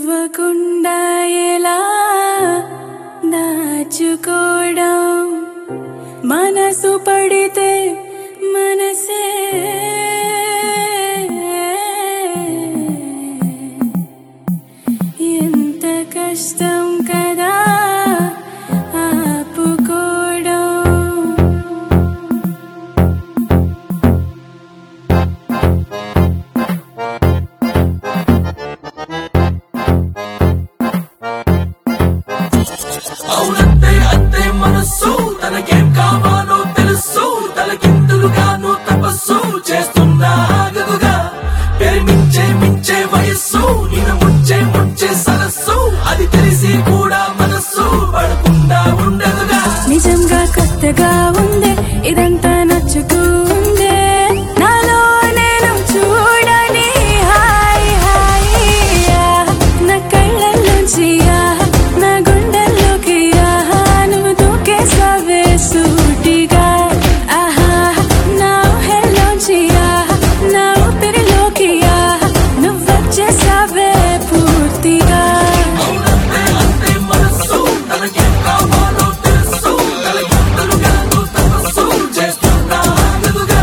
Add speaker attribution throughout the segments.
Speaker 1: నవ్వకుండా ఎలా దాచుకోవడం మనసు పడితే మనసే ఎంత కష్టం కదా ఆపుకోవడం
Speaker 2: అవునంతే అంతే మనస్సు తనకేం కావాలో తెలుసు తలకిందులుగాను తపస్సు చేస్తున్నా ఆగదుగా పెరిమించే మించే వయస్సు నిన్ను ముంచే ముంచే సరస్సు అది తెలిసి కూడా మనస్సు పడకుండా ఉండదుగా
Speaker 1: నిజంగా కొత్తగా ఉందే ఇదంతా నచ్చుతూ ఉందే నాలో నేను చూడని హాయ్ హాయ్ యా. నా కళ్ళల్లోంచి యా, నా గుండెల్లోకి యా, నువ్వు దూకేసావే సూటిగా ఆహా నా ఊహల్లోంచి యా, నా ఊపిరిలోకి యా, నువ్వొచ్చేసావే పూర్తిగా
Speaker 2: అవునంతే అంతే మనస్సు తనకేం కావాలో తెలుసు తలకిందులుగాను తపస్సు చేస్తున్నా ఆగదుగా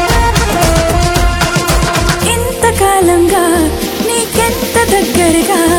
Speaker 1: ఇంతకాలంగా నీకెంత దగ్గరగా